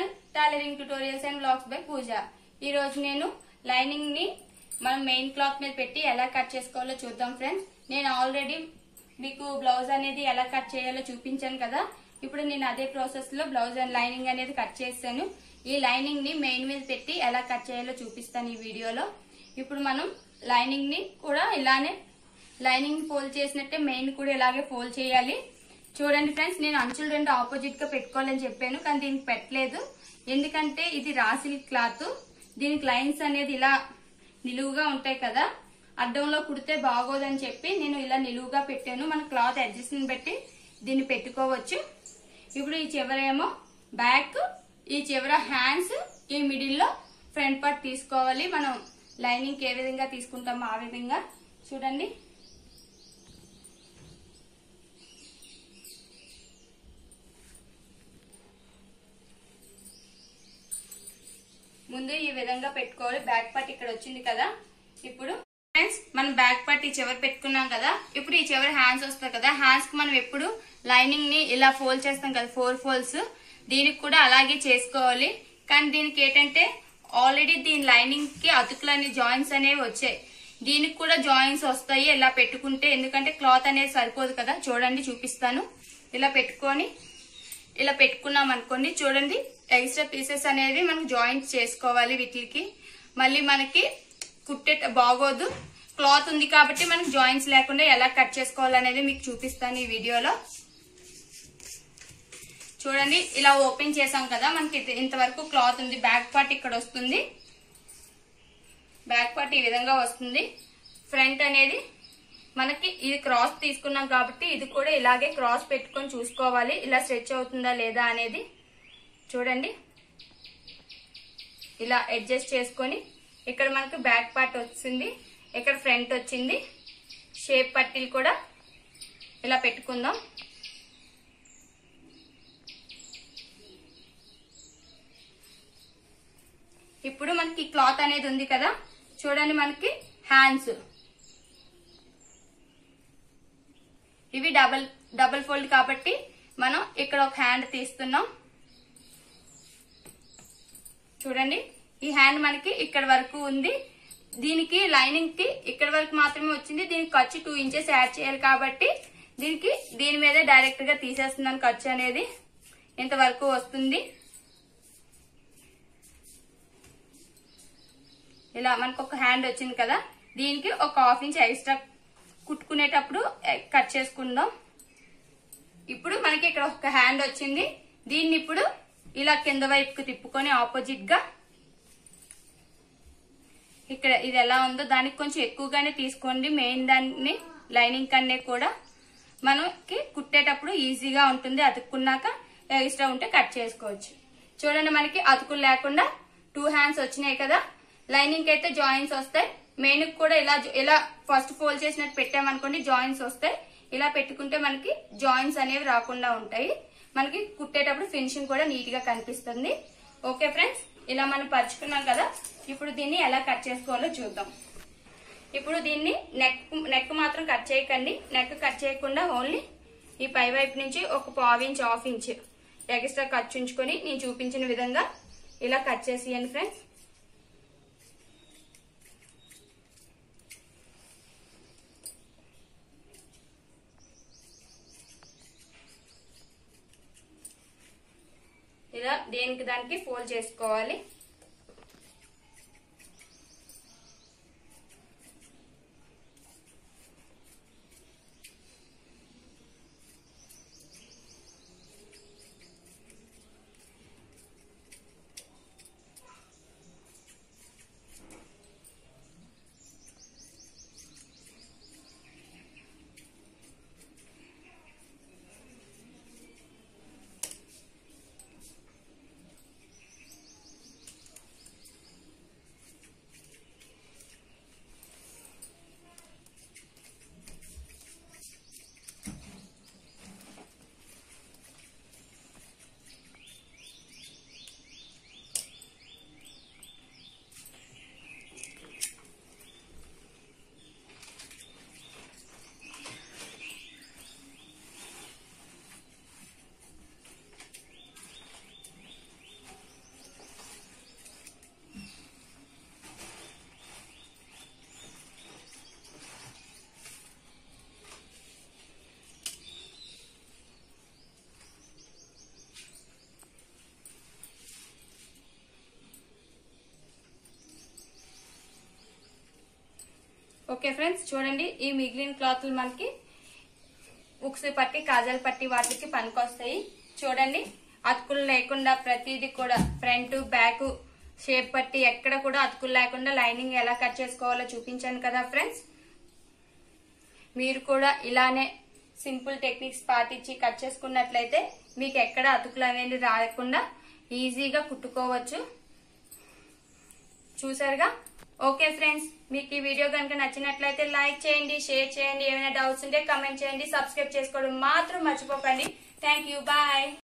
channel tailoring tutorials and blogs by Pooja ఈ రోజు నేను లైనింగ్ ని మనం మెయిన్ క్లాత్ మీద పెట్టి ఎలా కట్ చేసుకోవాలో చూద్దాం ఫ్రెండ్స్ నేను ఆల్రెడీ మీకు బ్లౌజ్ అనేది ఎలా కట్ చేయాలో చూపించాను కదా ఇప్పుడు నేను అదే ప్రాసెస్ లో బ్లౌజ్ అండ్ లైనింగ్ అనేది కట్ చేస్తాను ఈ లైనింగ్ ని మెయిన్ మీద పెట్టి ఎలా కట్ చేయాలో చూపిస్తాను ఈ వీడియోలో ఇప్పుడు మనం లైనింగ్ ని కూడా ఇలానే లైనింగ్ ఫోల్డ్ చేసినట్టే మెయిన్ కూడా ఇలాగే ఫోల్డ్ చేయాలి చూడండి ఫ్రెండ్స్ నేను అంచులు రెండు ఆపోజిట్ గా పెట్టుకోవాలని చెప్పాను కానీ దీనికి పెట్టలేదు ఎందుకంటే ఇది రాసిల్ క్లాత్ దీనికి లైన్స్ అనేది ఇలా నిలువుగా ఉంటాయి కదా అడ్డంలో కుడితే బాగోదని చెప్పి నేను ఇలా నిలువుగా పెట్టాను మన క్లాత్ అడ్జస్ట్ని బట్టి దీన్ని పెట్టుకోవచ్చు ఇప్పుడు ఈ చివరేమో బ్యాక్ ఈ చివర హ్యాండ్స్ ఈ మిడిల్ లో ఫ్రంట్ పార్ట్ తీసుకోవాలి మనం లైనింగ్ ఏ విధంగా తీసుకుంటామో ఆ విధంగా చూడండి ముందు ఈ విధంగా పెట్టుకోవాలి బ్యాక్ పార్ట్ ఇక్కడ వచ్చింది కదా ఇప్పుడు ఫ్రెండ్స్ మనం బ్యాక్ పార్ట్ ఈ చివరి పెట్టుకున్నాం కదా ఇప్పుడు ఈ చివరి హ్యాండ్స్ వస్తాయి కదా హ్యాండ్స్ కి మనం ఎప్పుడు లైనింగ్ ని ఇలా ఫోల్డ్ చేస్తాం కదా ఫోర్ ఫోల్డ్స్ దీనికి కూడా అలాగే చేసుకోవాలి కానీ దీనికి ఏంటంటే ఆల్రెడీ దీని లైనింగ్ కి అతుకులని జాయింట్స్ అనేవి వచ్చాయి దీనికి కూడా జాయింట్స్ వస్తాయి ఇలా పెట్టుకుంటే ఎందుకంటే క్లాత్ అనేది సరిపోదు కదా చూడండి చూపిస్తాను ఇలా పెట్టుకొని ఇలా పెట్టుకున్నాం అనుకోండి చూడండి ఎక్స్ట్రా పీసెస్ అనేది మనం జాయింట్ చేసుకోవాలి వీటికి మళ్ళీ మనకి కుట్టే బాగోదు క్లాత్ ఉంది కాబట్టి మనకి జాయింట్స్ లేకుండా ఎలా కట్ చేసుకోవాలనేది మీకు చూపిస్తాను ఈ వీడియోలో చూడండి ఇలా ఓపెన్ చేసాం కదా మనకి ఇది- ఇంతవరకు క్లాత్ ఉంది బ్యాక్ పార్ట్ ఇక్కడ వస్తుంది బ్యాక్ పార్ట్ ఈ విధంగా వస్తుంది ఫ్రంట్ అనేది మనకి ఇది క్రాస్ తీసుకున్నాం కాబట్టి ఇది కూడా ఇలాగే క్రాస్ పెట్టుకొని చూసుకోవాలి ఇలా స్ట్రెచ్ అవుతుందా లేదా అనేది చూడండి ఇలా అడ్జస్ట్ చేసుకొని ఇక్కడ మనకి బ్యాక్ పార్ట్ వచ్చింది ఇక్కడ ఫ్రంట్ వచ్చింది షేప్ పట్టీలు కూడా ఇలా పెట్టుకుందాం ఇప్పుడు మనకి క్లాత్ అనేది ఉంది కదా చూడండి మనకి హ్యాండ్స్ ఇవి డబల్ డబల్ ఫోల్డ్ కాబట్టి మనం ఇక్కడ ఒక హ్యాండ్ తీస్తున్నాం చూడండి ఈ హ్యాండ్ మనకి ఇక్కడ వరకు ఉంది దీనికి లైనింగ్ కి ఇక్కడ వరకు మాత్రమే వచ్చింది దీనికి ఖర్చు టూ ఇంచెస్ యాడ్ చేయాలి కాబట్టి దీనికి దీని మీద డైరెక్ట్ గా తీసేస్తున్నాను ఖర్చు అనేది ఇంతవరకు వస్తుంది ఇలా మనకు ఒక హ్యాండ్ వచ్చింది కదా దీనికి ఒక హాఫ్ ఇంచ్ ఎక్స్ట్రా కుట్టుకునేటప్పుడు ఎ- కట్ చేసుకుందాం ఇప్పుడు మనకి ఇక్కడ ఒక హ్యాండ్ వచ్చింది దీన్ని ఇప్పుడు ఇలా కింద వైపుకి తిప్పుకొని ఆపోజిట్ గా ఇక్కడ ఇది ఎలా ఉందో దానికి కొంచెం ఎక్కువగానే తీసుకోండి మెయిన్ దాన్ని లైనింగ్ కన్నే కూడా మనకి కుట్టేటప్పుడు ఈజీగా ఉంటుంది అతుక్కున్నాక ఎక్స్ట్రా ఉంటే కట్ చేసుకోవచ్చు చూడండి మనకి అతుకులు లేకుండా టూ హ్యాండ్స్ వచ్చినాయి కదా లైనింగ్ అయితే జాయింట్స్ వస్తాయి మెయిన్ కూడా ఇలా ఇలా ఫస్ట్ ఫోల్డ్ చేసినట్టు పెట్టామనుకోండి జాయింట్స్ వస్తాయి ఇలా పెట్టుకుంటే మనకి జాయింట్స్ అనేవి రాకుండా ఉంటాయి మనకి కుట్టేటప్పుడు ఫినిషింగ్ కూడా నీట్ గా కనిపిస్తుంది ఓకే ఫ్రెండ్స్ ఇలా మనం పరుచుకున్నాం కదా ఇప్పుడు దీన్ని ఎలా కట్ చేసుకోవాలో చూద్దాం ఇప్పుడు దీన్ని నెక్ నెక్ మాత్రం కట్ చేయకండి నెక్ కట్ చేయకుండా ఓన్లీ ఈ పై వైపు నుంచి ఒక పావు inch half inch extra cut ఉంచుకొని నేను చూపించిన విధంగా ఇలా కట్ చేసేయండి ఫ్రెండ్స్ ఇలా దేనికి దానికి ఫోల్డ్ చేసుకోవాలి ఓకే ఫ్రెండ్స్ చూడండి ఈ మిగిలిన క్లాత్లు మనకి ఉక్సు పట్టి కాజల్ పట్టి వాటికి పనికొస్తాయి చూడండి అతుకులు లేకుండా ప్రతిదీ కూడా ఫ్రంట్ బ్యాక్ షేప్ పట్టి ఎక్కడ కూడా అతుకులు లేకుండా లైనింగ్ ఎలా కట్ చేసుకోవాలో చూపించాను కదా ఫ్రెండ్స్ మీరు కూడా ఇలానే సింపుల్ టెక్నిక్స్ పాటించి కట్ చేసుకున్నట్లయితే మీకు ఎక్కడ అతుకులు అనేది రాకుండా ఈజీగా కుట్టుకోవచ్చు చూసారుగా ఓకే ఫ్రెండ్స్ మీకు ఈ వీడియో కనుక నచ్చినట్లయితే లైక్ చేయండి షేర్ చేయండి ఏమైనా డౌట్స్ ఉంటే కమెంట్ చేయండి సబ్స్క్రైబ్ చేసుకోవడం మాత్రం మర్చిపోకండి థ్యాంక్ యూ బాయ్